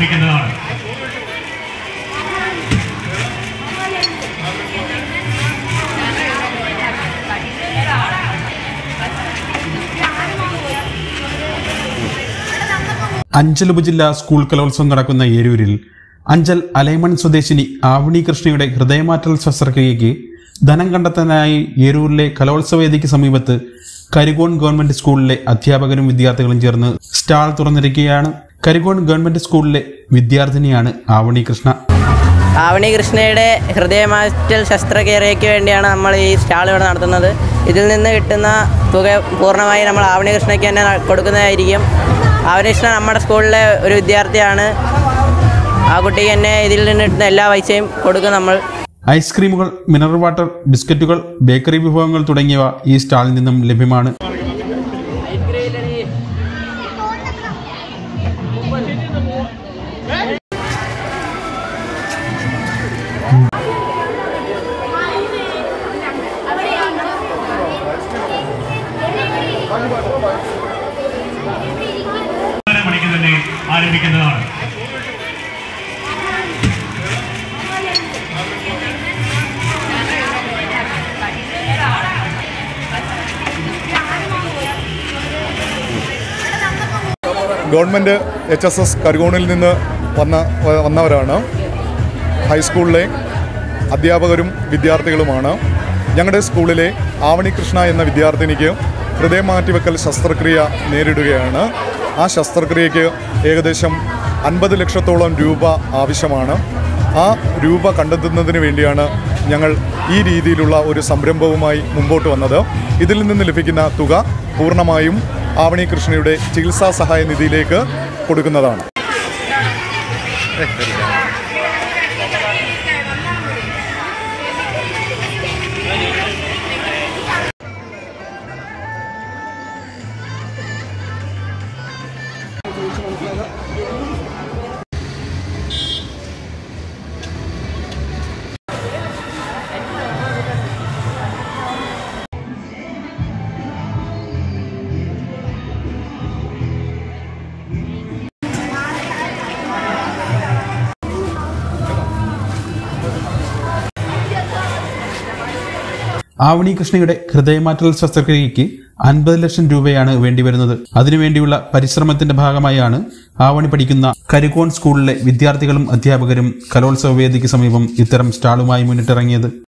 ആരംഭിക്കുന്നതാണ് അഞ്ചൽ ഉപജില്ലാ സ്കൂൾ കലോത്സവം നടക്കുന്ന ഏരൂരിൽ അഞ്ചൽ അലൈമൺ സ്വദേശിനി ആവണി കൃഷ്ണയുടെ ഹൃദയമാറ്റൽ ശസ്ത്രക്രിയയ്ക്ക് ധനം കണ്ടെത്താനായി ഏരൂരിലെ കലോത്സവവേദിക്ക് സമീപത്ത് കരികോൺ ഗവൺമെന്റ് സ്കൂളിലെ അധ്യാപകരും വിദ്യാർത്ഥികളും ചേർന്ന് സ്റ്റാൾ തുറന്നിരിക്കുകയാണ് കരികോൺ ഗവൺമെന്റ് സ്കൂളിലെ വിദ്യാർത്ഥിനിയാണ് ആവണി കൃഷ്ണ ആവണി കൃഷ്ണയുടെ ഹൃദയമാറ്റൽ ശസ്ത്രക്രിയയ്ക്ക് വേണ്ടിയാണ് നമ്മൾ ഈ സ്റ്റാൾ ഇവിടെ നടത്തുന്നത് ഇതിൽ നിന്ന് കിട്ടുന്ന തുക പൂർണ്ണമായി നമ്മൾ ആവണി കൃഷ്ണയ്ക്ക് തന്നെ ന- കൊടുക്കുന്നതായിരിക്കും ആവണി കൃഷ്ണ നമ്മുടെ സ്കൂളിലെ ഒരു വിദ്യാർത്ഥിയാണ് ആ കുട്ടിക്ക് തന്നെ ഇതിൽ നിന്ന് കിട്ടുന്ന എല്ലാ പൈസയും കൊടുക്കും നമ്മൾ ഐസ്ക്രീമുകൾ മിനറൽ വാട്ടർ ബിസ്ക്കറ്റുകൾ ബേക്കറി വിഭവങ്ങൾ തുടങ്ങിയവ ഈ സ്റ്റാളിൽ നിന്നും ലഭ്യമാണ് ഒന്നര മണിക്ക് തന്നെ ആരംഭിക്കുന്നതാണ് ഗവൺമെൻറ് എച്ച് എസ് എസ് കരുകോണിൽ നിന്ന് വന്ന വന്നവരാണ് ഹൈസ്കൂളിലെ അധ്യാപകരും വിദ്യാർത്ഥികളുമാണ് ഞങ്ങളുടെ സ്കൂളിലെ ആവണി കൃഷ്ണ എന്ന വിദ്യാർത്ഥിനിക്ക് ഹൃദയമാറ്റിവെക്കൽ ശസ്ത്രക്രിയ നേരിടുകയാണ് ആ ശസ്ത്രക്രിയയ്ക്ക് ഏകദേശം അൻപത് ലക്ഷത്തോളം രൂപ ആവശ്യമാണ് ആ രൂപ കണ്ടെത്തുന്നതിന് വേണ്ടിയാണ് ഞങ്ങൾ ഈ രീതിയിലുള്ള ഒരു സംരംഭവുമായി മുമ്പോട്ട് വന്നത് ഇതിൽ നിന്ന് ലഭിക്കുന്ന തുക പൂർണ്ണമായും ആവണി കൃഷ്ണയുടെ ചികിത്സാ സഹായ നിധിയിലേക്ക് കൊടുക്കുന്നതാണ് ആവണി കൃഷ്ണയുടെ ഹൃദയമാറ്റൽ ശസ്ത്രക്രിയയ്ക്ക് അൻപത് ലക്ഷം രൂപയാണ് വേണ്ടിവരുന്നത് അതിനുവേണ്ടിയുള്ള പരിശ്രമത്തിന്റെ ഭാഗമായാണ് ആവണി പഠിക്കുന്ന കരിക്കോൺ സ്കൂളിലെ വിദ്യാർത്ഥികളും അധ്യാപകരും കലോത്സവ വേദിക്ക് സമീപം ഇത്തരം സ്റ്റാളുമായി മുന്നിട്ടിറങ്ങിയത്